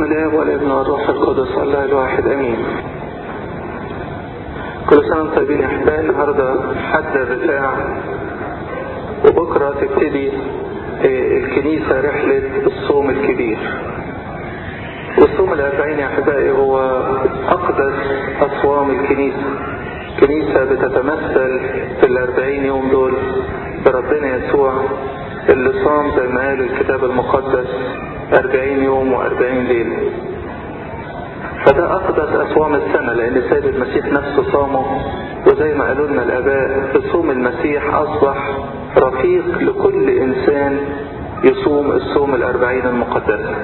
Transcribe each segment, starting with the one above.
الله والابن والروح القدس الله الواحد امين كل سنة وانتم طيبين يا احبائي النهارده حد الرفاع وبكره تبتدي الكنيسة رحلة الصوم الكبير والصوم الأربعين يا أحبائي هو أقدس أصوام الكنيسة كنيسة بتتمثل في الأربعين يوم دول بربنا يسوع اللي صام زي ما قال الكتاب المقدس أربعين يوم وأربعين ليلة فده أقدس أصوام السنة لأن سيد المسيح نفسه صامه وزي ما قالوا لنا الآباء في صوم المسيح أصبح رفيق لكل إنسان يصوم الصوم الأربعين المقدسة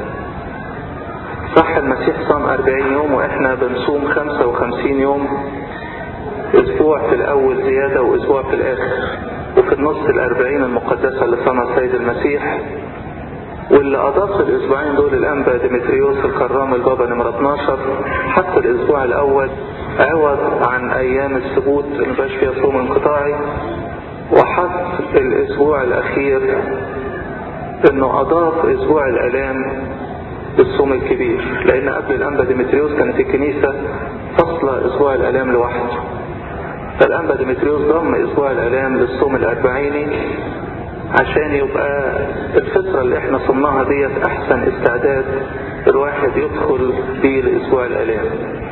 صح المسيح صام أربعين يوم وإحنا بنصوم خمسة وخمسين يوم أسبوع في الأول زيادة وأسبوع في الآخر وفي النص الأربعين المقدسة اللي صامها السيد المسيح واللي أضاف الأسبوعين دول الأنبا ديمتريوس الكرام البابا نمرة 12 حتى الأسبوع الأول عوض عن أيام السبوت اللي مبقاش فيها صوم انقطاعي وحط الأسبوع الأخير إنه أضاف أسبوع الآلام بالصوم الكبير لأن قبل الأنبا ديمتريوس كانت الكنيسة فصل أسبوع الآلام لوحده فالأنبا ديمتريوس ضم أسبوع الآلام للصوم الأربعيني عشان يبقى الفترة اللي احنا صمناها ديت أحسن استعداد الواحد يدخل بيه لأسبوع الآلام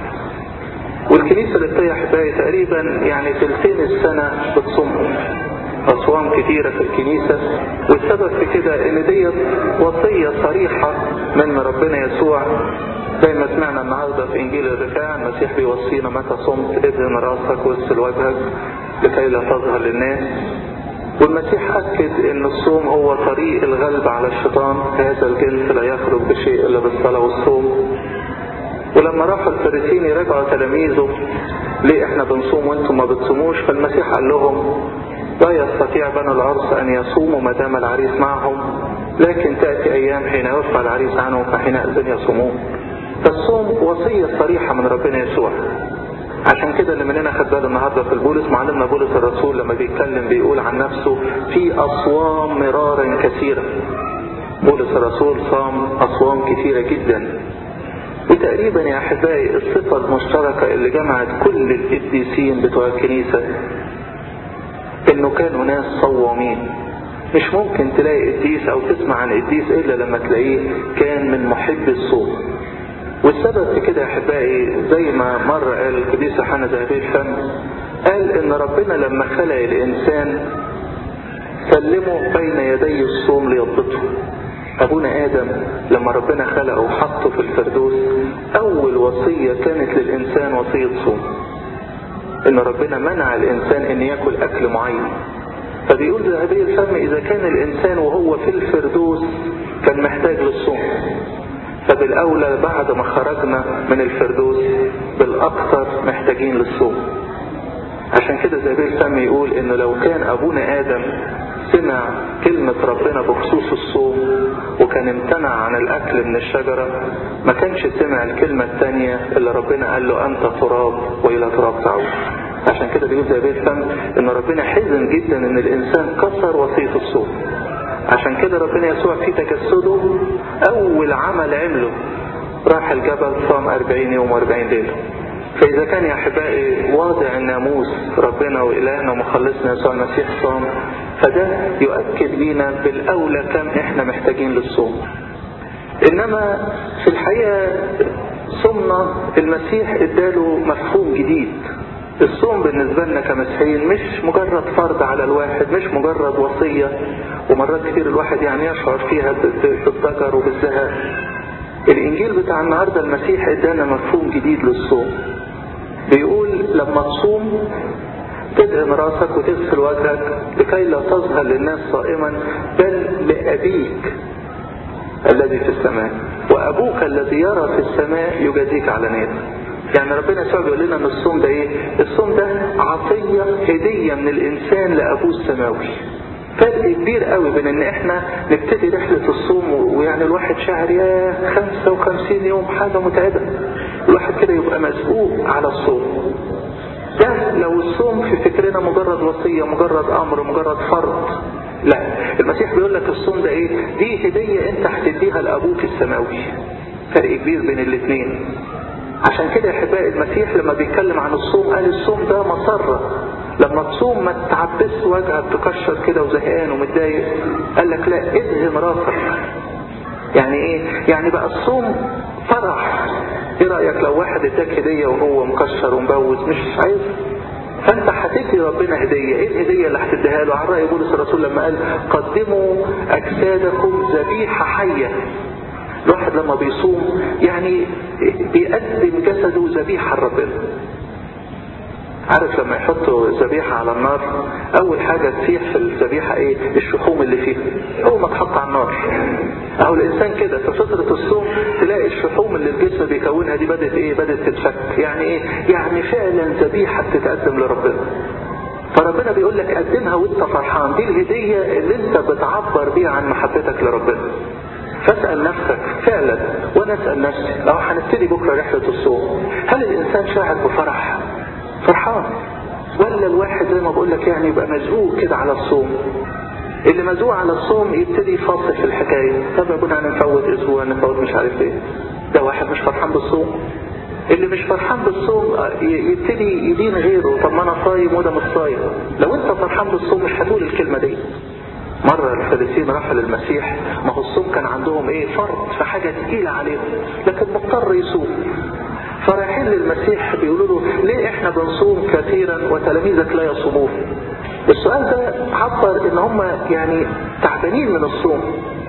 والكنيسة القبطية أحبائي تقريبا يعني تلتين السنة بتصوم أصوام كثيرة في الكنيسة والسبب في كده إن ديت وصية صريحة من ربنا يسوع زي ما سمعنا النهارده في إنجيل الرفاع المسيح بيوصينا متى صمت ادهن راسك واغسل وجهك لكي لا تظهر للناس والمسيح أكد أن الصوم هو طريق الغلب على الشيطان هذا الجنس لا يخرج بشيء إلا بالصلاة والصوم ولما راحوا الفريسين يراجعوا تلاميذه ليه احنا بنصوم وانتم ما بتصوموش فالمسيح قال لهم لا يستطيع بنو العرس ان يصوموا ما دام العريس معهم لكن تأتي ايام حين يرفع العريس عنهم فحينئذ يصومون فالصوم وصية صريحة من ربنا يسوع عشان كده اللي مننا خد باله النهارده في البولس معلمنا بولس الرسول لما بيتكلم بيقول عن نفسه في اصوام مرارا كثيره. بولس الرسول صام اصوام كثيره جدا. وتقريبا يا احبائي الصفه المشتركه اللي جمعت كل القديسين بتوع الكنيسه انه كانوا ناس صوامين. مش ممكن تلاقي قديس او تسمع عن قديس الا لما تلاقيه كان من محب الصوم. والسبب في كده يا احبائي زي ما مره قال القديس يوحنا ذهبي الفم قال ان ربنا لما خلق الانسان سلمه بين يدي الصوم ليضبطه ابونا ادم لما ربنا خلقه وحطه في الفردوس اول وصيه كانت للانسان وصيه صوم ان ربنا منع الانسان ان ياكل اكل معين فبيقول ذهبي الفم اذا كان الانسان وهو في الفردوس كان محتاج للصوم فبالأولى بعد ما خرجنا من الفردوس بالأكثر محتاجين للصوم عشان كده زي الفم يقول إنه لو كان أبونا آدم سمع كلمة ربنا بخصوص الصوم وكان امتنع عن الأكل من الشجرة ما كانش سمع الكلمة الثانية اللي ربنا قال له أنت تراب وإلى تراب تعود عشان كده بيقول زي الفم إن ربنا حزن جدا إن الإنسان كسر وصية الصوم عشان كده ربنا يسوع في تجسده أول عمل عمله راح الجبل صام 40 يوم و40 ليلة فإذا كان يا أحبائي واضع الناموس ربنا وإلهنا ومخلصنا يسوع المسيح صام فده يؤكد لينا بالأولى كم إحنا محتاجين للصوم إنما في الحقيقة صمنا المسيح اداله مفهوم جديد الصوم بالنسبة لنا كمسيحيين مش مجرد فرض على الواحد مش مجرد وصية ومرات كتير الواحد يعني يشعر فيها بالضجر وبالزهق الإنجيل بتاع النهاردة المسيح ادانا مفهوم جديد للصوم بيقول لما تصوم تدهن راسك وتغسل وجهك لكي لا تظهر للناس صائما بل لأبيك الذي في السماء وأبوك الذي يرى في السماء يجازيك على نيته يعني ربنا يسوع بيقول لنا ان الصوم ده ايه؟ الصوم ده عطيه هديه من الانسان لابوه السماوي. فرق كبير قوي بين ان احنا نبتدي رحله الصوم ويعني الواحد شاعر يا 55 يوم حاجه متعبه. الواحد كده يبقى مسؤول على الصوم. ده لو الصوم في فكرنا مجرد وصيه مجرد امر مجرد فرض لا المسيح بيقول لك الصوم ده ايه؟ دي هديه انت هتديها لابوك السماوي. فرق كبير بين الاثنين عشان كده يا احبائي المسيح لما بيتكلم عن الصوم قال الصوم ده مسرة لما تصوم ما تعبس وجهك تكشر كده وزهقان ومتضايق قال لك لا ادهن راسك يعني ايه يعني بقى الصوم فرح ايه رايك لو واحد اداك هديه وهو مكشر ومبوز مش عايز فانت هتدي ربنا هديه ايه الهديه اللي هتديها له على راي بولس الرسول لما قال قدموا اجسادكم ذبيحه حيه الواحد لما بيصوم يعني بيقدم جسده ذبيحه لربنا عارف لما يحطوا ذبيحة على النار أول حاجة تسيح في الذبيحة إيه؟ الشحوم اللي فيها أول ما تحط على النار أو الإنسان كده في فترة الصوم تلاقي الشحوم اللي الجسم بيكونها دي بدأت إيه؟ بدأت تتفك يعني إيه؟ يعني فعلا ذبيحة بتتقدم لربنا فربنا بيقول لك قدمها وانت فرحان دي الهدية اللي انت بتعبر بيها عن محبتك لربنا فاسأل نفسك فعلا وانا اسأل نفسي لو هنبتدي بكرة رحلة الصوم هل الانسان شاعر بفرح فرحان ولا الواحد زي ما بقول لك يعني يبقى مزقوق كده على الصوم اللي مزقوق على الصوم يبتدي يفصل في الحكاية طب يا ابونا نفوت اسبوع نفوت مش عارف ايه ده واحد مش فرحان بالصوم اللي مش فرحان بالصوم يبتدي يدين غيره طب ما انا صايم وده مش صايم لو انت فرحان بالصوم مش هتقول الكلمة دي مرة الفارسيين راحوا للمسيح ما هو الصوم كان عندهم ايه فرض في حاجة تقيلة عليهم لكن مضطر يصوم فرايحين للمسيح بيقولوا له ليه احنا بنصوم كثيرا وتلاميذك لا يصومون السؤال ده عبر ان هم يعني تعبانين من الصوم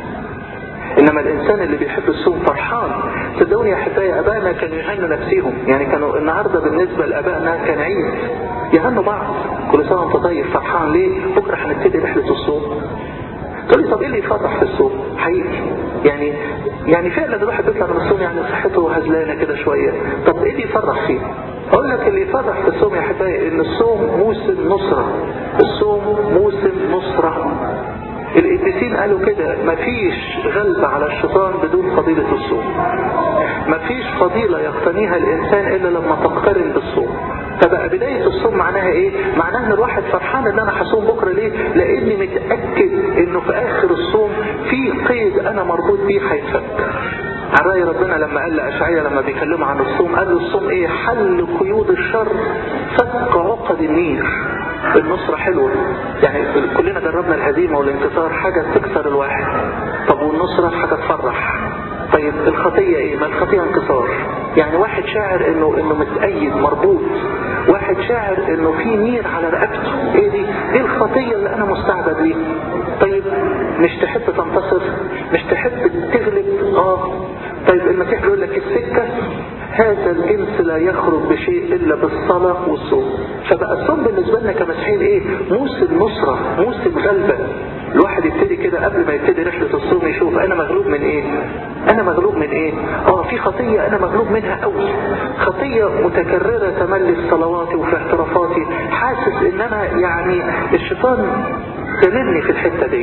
انما الانسان اللي بيحب الصوم فرحان صدقوني يا احبائي ابائنا كانوا يهنوا نفسيهم يعني كانوا النهارده بالنسبه لابائنا كان عيد يهنوا بعض كل سنه وانت طيب فرحان ليه بكره هنبتدي رحله الصوم تقول لي طب ايه اللي يفرح في الصوم حقيقي يعني يعني فعلا الواحد بيطلع من الصوم يعني صحته هزلانه كده شويه طب ايه اللي يفرح فيه اقول لك اللي يفرح في الصوم يا احبائي ان الصوم موسم نصره الصوم موسم نصره القديسين قالوا كده مفيش غلبة على الشيطان بدون فضيلة الصوم مفيش فضيلة يقتنيها الإنسان إلا لما تقترن بالصوم فبقى بداية الصوم معناها ايه معناها ان الواحد فرحان ان انا هصوم بكرة ليه لاني متأكد انه في اخر الصوم في قيد انا مربوط بيه هيتفك على رأي ربنا لما قال لأشعية لما بيكلموا عن الصوم قال له الصوم ايه حل قيود الشر فك عقد النير النصرة حلوة يعني كلنا جربنا الهزيمة والانتصار حاجة تكسر الواحد طب والنصرة حاجة تفرح طيب الخطية ايه ما الخطية انتصار يعني واحد شاعر انه انه متأيد مربوط واحد شاعر انه في نير على رقبته ايه دي دي الخطية اللي انا مستعبد ليها طيب مش تحب تنتصر مش تحب تغلب اه طيب المسيح بيقول لك السكة هذا الجنس لا يخرج بشيء الا بالصلاة والصوم فبقى الصوم بالنسبة لنا كمسيحيين ايه موسم نصرة موسم غلبة الواحد يبتدي كده قبل ما يبتدي رحلة الصوم يشوف انا مغلوب من ايه انا مغلوب من ايه اه في خطية انا مغلوب منها قوي خطية متكررة تملي في صلواتي وفي اعترافاتي حاسس ان انا يعني الشيطان جنني في الحتة دي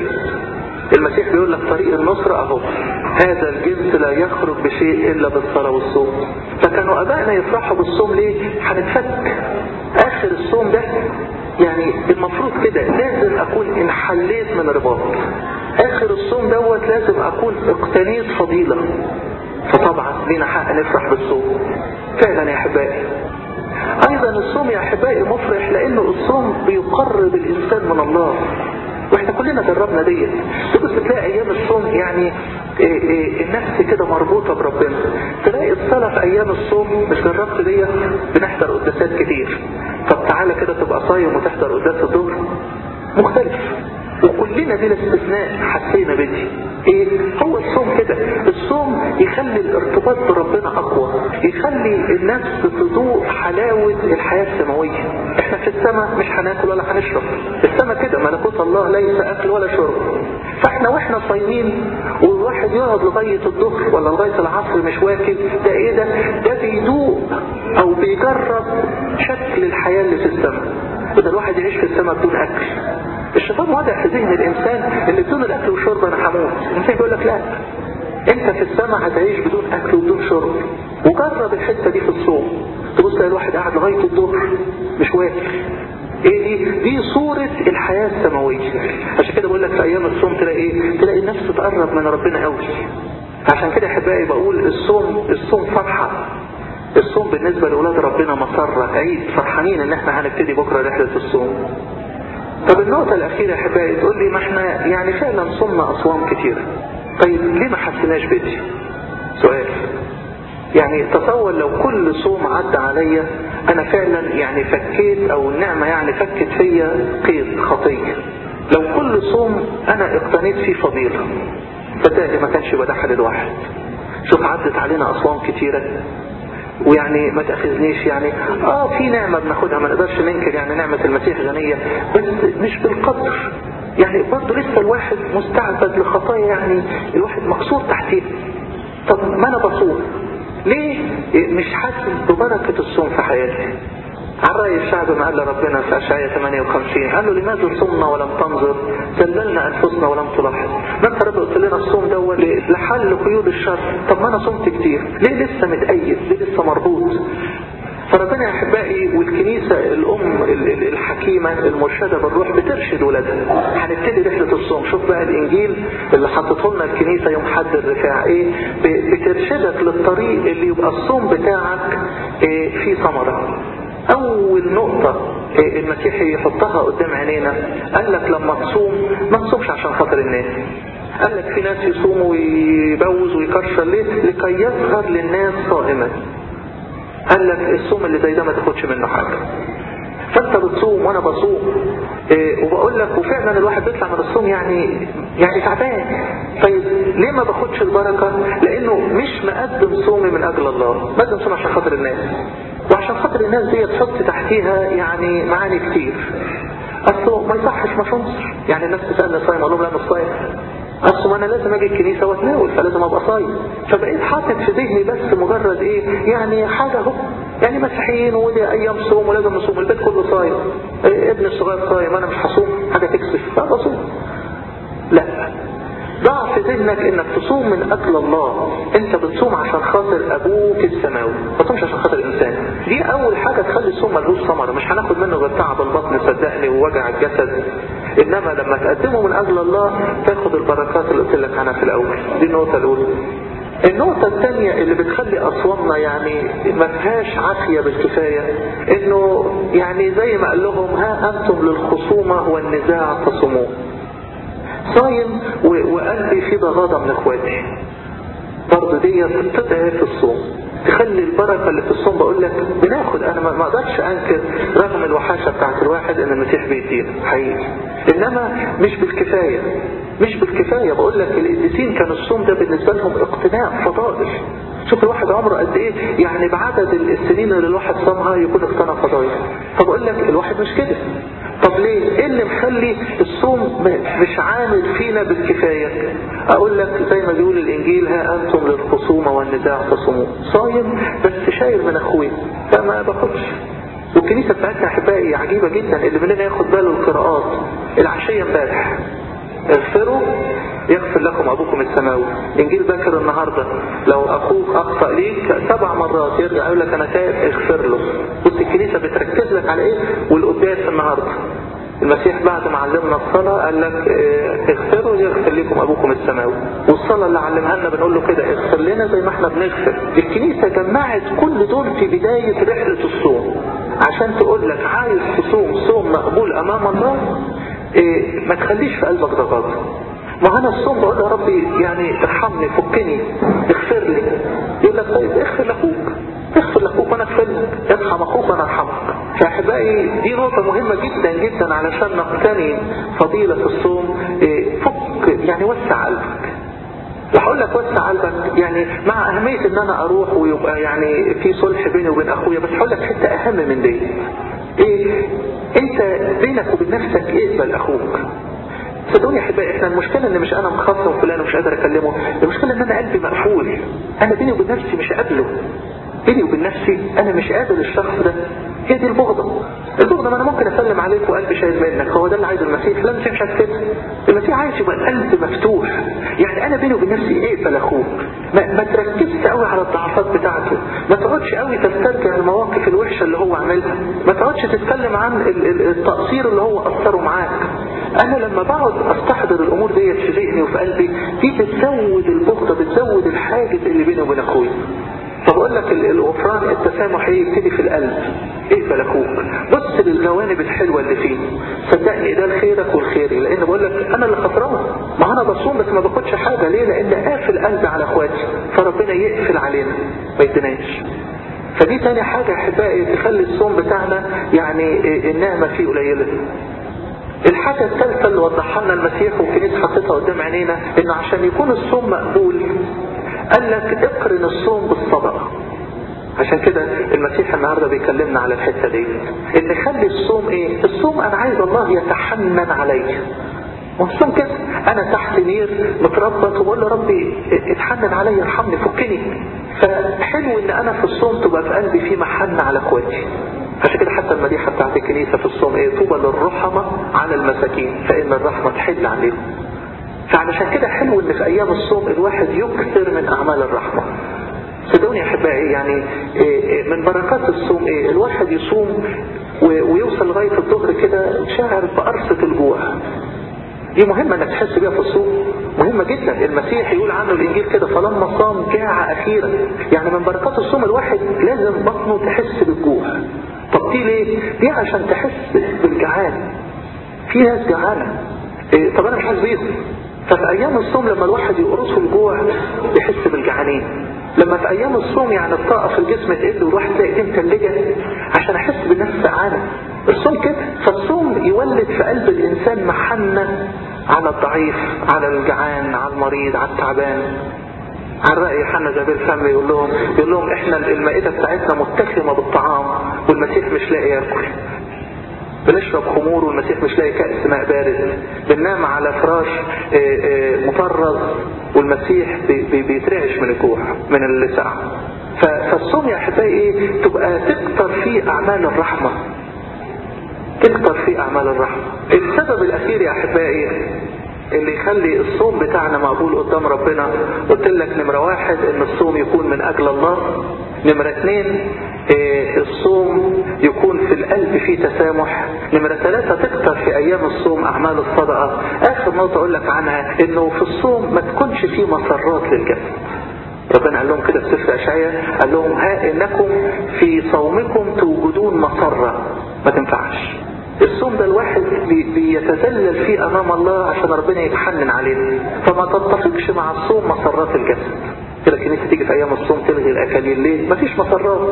المسيح بيقول لك طريق النصر اهو هذا الجنس لا يخرج بشيء الا بالصلاة والصوم فكانوا ابائنا يفرحوا بالصوم ليه هنتفك اخر الصوم ده يعني المفروض كده لازم اكون انحليت من رباط اخر الصوم دوت لازم اكون اقتنيت فضيلة فطبعا لينا حق نفرح بالصوم فعلا يا احبائي ايضا الصوم يا احبائي مفرح لانه الصوم بيقرب الانسان من الله واحنا كلنا جربنا ديت تبص تلاقي ايام الصوم يعني إيه إيه النفس كده مربوطه بربنا تلاقي الصلاه في ايام الصوم مش جربت ديت بنحضر قداسات كتير طب تعالى كده تبقى صايم وتحضر قداس الظهر مختلف وكلنا بلا استثناء حسينا بدي ايه هو الصوم كده الصوم يخلي الارتباط بربنا اقوى يخلي النفس تذوق حلاوة الحياة السماوية احنا في السماء مش هناكل ولا هنشرب السماء كده ملكوت الله ليس اكل ولا شرب فاحنا واحنا صايمين والواحد يقعد لغاية الظهر ولا لغاية العصر مش واكل ده ايه ده ده بيدوق او بيجرب شكل الحياة اللي في السماء بدل الواحد يعيش في السماء بدون اكل الشيطان واضح في ذهن الانسان اللي بدون الاكل والشرب انا هموت الانسان بيقول لك لا انت في السماء هتعيش بدون اكل وبدون شرب وجرب الحته دي في الصوم تبص تلاقي الواحد قاعد لغايه الظهر مش واكل ايه دي دي صورة الحياة السماوية عشان كده بقول لك في ايام الصوم تلاقي ايه تلاقي النفس تقرب من ربنا قوي عشان كده احبائي بقول الصوم الصوم فرحة الصوم بالنسبة لأولاد ربنا مسرة عيد فرحانين ان احنا هنبتدي بكرة رحلة الصوم طب النقطة الأخيرة يا احبائي تقول لي ما احنا يعني فعلا صمنا أصوام كتير طيب ليه ما حسناش بدي سؤال يعني تصور لو كل صوم عدى عليا انا فعلا يعني فكيت او النعمة يعني فكت فيا قيد خطية لو كل صوم انا اقتنيت فيه فضيلة صدقني ما كانش بدحل الواحد شوف عدت علينا اصوام كتيرة ويعني ما تأخذنيش يعني اه في نعمة بناخدها ما نقدرش ننكر يعني نعمة المسيح غنية بس مش بالقدر يعني برضه لسه الواحد مستعبد لخطايا يعني الواحد مكسور تحتيه طب ما انا بصوم ليه مش حاسس ببركة الصوم في حياتي عن رأي الشعب ما قال لربنا في أشعية 58 قال له لماذا صمنا ولم تنظر ذللنا أنفسنا ولم تلاحظ ما انت رب قلت لنا الصوم ده لحل قيود الشر طب ما أنا صمت كتير ليه لسه متأيد ليه لسه مربوط فربنا يا احبائي والكنيسة الام الحكيمة المرشدة بالروح بترشد ولادها هنبتدي رحلة الصوم شوف بقى الانجيل اللي حطته لنا الكنيسة يوم حد الرفاع ايه بترشدك للطريق اللي يبقى الصوم بتاعك إيه فيه ثمرة اول نقطة إيه المسيح يحطها قدام عينينا قال لك لما تصوم ما تصومش عشان خاطر الناس قال لك في ناس يصوموا ويبوز ويكرشر ليه لكي يظهر للناس صائما قال لك الصوم اللي زي ده ما تاخدش منه حاجة فانت بتصوم وانا بصوم إيه وبقول لك وفعلا الواحد بيطلع من الصوم يعني يعني تعبان طيب ليه ما باخدش البركة لانه مش مقدم صومي من اجل الله مقدم صومي عشان خاطر الناس وعشان خاطر الناس دي تحط تحتيها يعني معاني كتير اصله ما يصحش ما صومش يعني الناس تسألني صايم اقول لهم لا مش صايم اصل ما انا لازم اجي الكنيسه واتناول فلازم ابقى صايم فبقيت حاطط في ذهني بس مجرد ايه يعني حاجه اهو يعني مسيحيين ودي ايام صوم ولازم نصوم البيت كله صايم إيه ابن الصغير صايم انا مش هصوم حاجه تكسف فبصوم لا ضع في ذهنك انك تصوم من اجل الله انت بتصوم عشان خاطر ابوك السماوي ما تصومش عشان خاطر انسان دي اول حاجه تخلي الصوم ملهوش ثمره مش هناخد منه غير تعب البطن صدقني ووجع الجسد انما لما تقدمه من اجل الله تاخد البركات اللي قلت لك عنها في الاول دي النقطه الاولى النقطة الثانية اللي بتخلي أصوامنا يعني ما فيهاش عافية بالكفاية إنه يعني زي ما قال لهم ها أنتم للخصومة والنزاع تصومون صايم وقلبي في ضغاضة من اخواتي برضه دي بتضعف في الصوم تخلي البركة اللي في الصوم بقول لك بناخد انا ما اقدرش انكر رغم الوحاشة بتاعت الواحد ان المسيح بيدينا حقيقي انما مش بالكفاية مش بالكفاية بقول لك القديسين كان الصوم ده بالنسبة لهم اقتناع فضائل شوف الواحد عمره قد ايه يعني بعدد السنين اللي الواحد صامها يكون اقتنع فضائل فبقول لك الواحد مش كده طب ليه ايه اللي مخلي الصوم مش عامل فينا بالكفاية اقول لك زي ما بيقول الانجيل ها انتم للخصومة والنزاع تصومون صايم بس شايل من اخوي فما باخدش والكنيسة بتاعتنا احبائي عجيبة جدا اللي مننا ياخد باله القراءات العشية امبارح اغفروا يغفر لكم ابوكم السماوي انجيل باكر النهارده لو اخوك اخطا ليك سبع مرات يرجع يقول لك انا تائب اغفر له بص الكنيسه بتركز لك على ايه والقداس النهارده المسيح بعد ما علمنا الصلاة قال لك اه اغفروا يغفر لكم ابوكم السماوي والصلاة اللي علمها لنا بنقول له كده اغفر لنا زي ما احنا بنغفر الكنيسة جمعت كل دول في بداية رحلة الصوم عشان تقول لك عايز تصوم صوم مقبول امام الله إيه ما تخليش في قلبك ضغط ما انا الصوم بقول يا ربي يعني ارحمني فكني اغفر لي يقول لك طيب اغفر لاخوك اغفر لاخوك وانا اغفر لك ارحم اخوك وانا ارحمك فاحبائي دي نقطة مهمة جدا جدا علشان نقتني فضيلة الصوم إيه فك يعني وسع قلبك هقول لك وسع قلبك يعني مع اهمية ان انا اروح ويبقى يعني في صلح بيني وبين اخويا بس هقول لك حتة اهم من دي ايه انت بينك وبين نفسك اقبل اخوك صدقوني يا احبائي احنا المشكلة ان مش انا مخصم فلان ومش قادر اكلمه المشكلة ان انا قلبي مقفول انا بيني وبين نفسي مش قابله بيني وبين نفسي انا مش قابل الشخص ده هي دي البغضة البغضة ما انا ممكن اسلم عليك وقلبي شايل منك هو ده اللي عايز المسيح لا المسيح مش عايز كده المسيح عايز يبقى القلب مفتوح يعني انا بيني وبين نفسي اقبل اخوك ما, ما تركزش قوي على الضعفات بتاعته ما تقعدش قوي تسترجع المواقف الوحشة اللي هو عملها ما تقعدش تتكلم عن التقصير اللي هو قصره معاك انا لما بقعد استحضر الامور ديت في ذهني وفي قلبي دي بتزود البغضة بتزود الحاجز اللي بيني وبين اخويا فبقول لك الغفران التسامح يبتدي في القلب اقبل اخوك بص للجوانب الحلوه اللي فيه صدقني ده لخيرك والخيري لان بقول لك انا اللي خسران ما انا بصوم بس ما باخدش حاجه ليه لان قافل قلبي على اخواتي فربنا يقفل علينا ما يديناش فدي تاني حاجه احبائي تخلي الصوم بتاعنا يعني النعمه فيه قليله الحاجة الثالثة اللي وضحها لنا المسيح والكنيسة حطيتها قدام عينينا انه عشان يكون الصوم مقبول قال لك اقرن الصوم بالصدقة عشان كده المسيح النهاردة بيكلمنا على الحتة دي ان خلي الصوم ايه الصوم انا عايز الله يتحنن علي والصوم كده انا تحت نير متربط وبقول له ربي اتحنن علي ارحمني فكني فحلو ان انا في الصوم تبقى في قلبي في محنة على اخواتي عشان كده حتى المديحة بتاعت الكنيسة في الصوم ايه طوبى للرحمة على المساكين فان الرحمة تحل عليهم فعلشان كده حلو ان في ايام الصوم الواحد يكثر من اعمال الرحمة صدقوني يا احبائي يعني من بركات الصوم ايه الواحد يصوم ويوصل لغاية الظهر كده شاعر بقرصة الجوع دي مهمة انك تحس بيها في الصوم مهمة جدا المسيح يقول عنه الانجيل كده فلما صام جاع اخيرا يعني من بركات الصوم الواحد لازم بطنه تحس بالجوع طب دي ليه دي عشان تحس بالجعان في ناس جعانة إيه طب انا مش حاسس بيهم ففي ايام الصوم لما الواحد يقرصه الجوع يحس بالجعانين لما في ايام الصوم يعني الطاقة في الجسم تقل والواحد تلاقي ايديه متلجة عشان احس بالنفس سعانة الصوم كده فالصوم يولد في قلب الانسان محنة على الضعيف على الجعان على المريض على التعبان عن رأي يوحنا زبير فم يقول لهم يقول لهم احنا المائدة بتاعتنا متخمة بالطعام والمسيح مش لاقي ياكل بنشرب خمور والمسيح مش لاقي كأس ماء بارد بننام على فراش مطرز والمسيح بيترعش من الجوع من اللسع فالصوم يا احبائي ايه تبقى تكتر فيه اعمال الرحمة تكتر فيه اعمال الرحمة السبب الاخير يا احبائي اللي يخلي الصوم بتاعنا مقبول قدام ربنا قلت لك نمرة واحد ان الصوم يكون من اجل الله نمرة اثنين إيه الصوم يكون في القلب فيه تسامح نمرة ثلاثة تكتر في ايام الصوم اعمال الصدقة اخر نقطة اقول لك عنها انه في الصوم ما تكونش فيه مسرات للجسد ربنا قال لهم كده في سفر اشعياء قال لهم ها انكم في صومكم توجدون مسرة ما تنفعش الصوم ده الواحد بيتذلل فيه امام الله عشان ربنا يتحنن علينا فما تتفقش مع الصوم مسرات الجسد كده الكنيسه تيجي في ايام الصوم تلغي الاكاليل ليه مفيش مسرات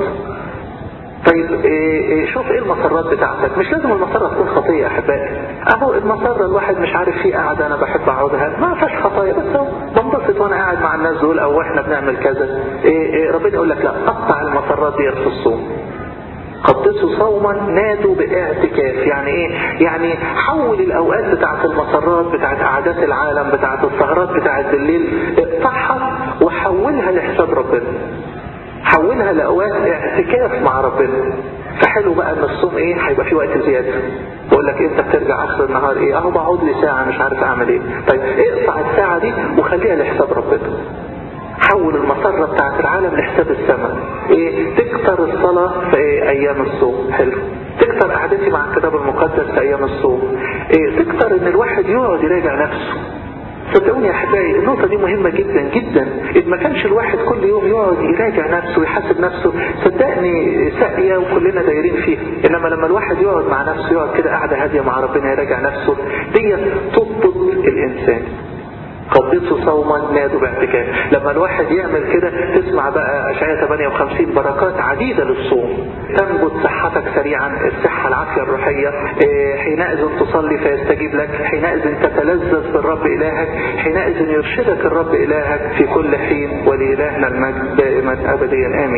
طيب إيه إيه شوف ايه المسرات بتاعتك مش لازم المسرة تكون خطية يا احبائي اهو المسرة الواحد مش عارف فيه قاعدة انا بحب اقعدها ما فيهاش خطايا بس اهو بنبسط وانا قاعد مع الناس دول او احنا بنعمل كذا إيه ربنا يقول لك لا قطع المسرات دي في الصوم قدسوا صوما نادوا باعتكاف يعني ايه يعني حول الاوقات بتاعت المسرات بتاعت قعدات العالم بتاعت السهرات بتاعت بالليل اقطعها وحولها لحساب ربنا حولها لاوقات اعتكاف مع ربنا فحلو بقى ان الصوم ايه هيبقى في وقت زياده بقول لك انت بترجع اخر النهار ايه اهو بقعد لي ساعه مش عارف اعمل ايه طيب اقطع الساعه دي وخليها لحساب ربنا حول المسرة بتاعت العالم لحساب السماء ايه تكتر الصلاة في إيه؟ ايام الصوم حلو تكتر قعدتي مع الكتاب المقدس في ايام الصوم ايه تكتر ان الواحد يقعد يراجع نفسه صدقوني يا احبائي النقطة دي مهمة جدا جدا إذ ما كانش الواحد كل يوم يقعد يراجع نفسه ويحاسب نفسه صدقني ساقية وكلنا دايرين فيها إنما لما الواحد يقعد مع نفسه يقعد كده قاعدة هادية مع ربنا يراجع نفسه دي تضبط الإنسان قدسوا صوما نادوا باعتكاف لما الواحد يعمل كده تسمع بقى اشعياء 58 بركات عديدة للصوم تنبت صحتك سريعا الصحة العافية الروحية حينئذ تصلي فيستجيب لك حينئذ تتلذذ بالرب إلهك حينئذ يرشدك الرب إلهك في كل حين ولإلهنا المجد دائما أبديا آمين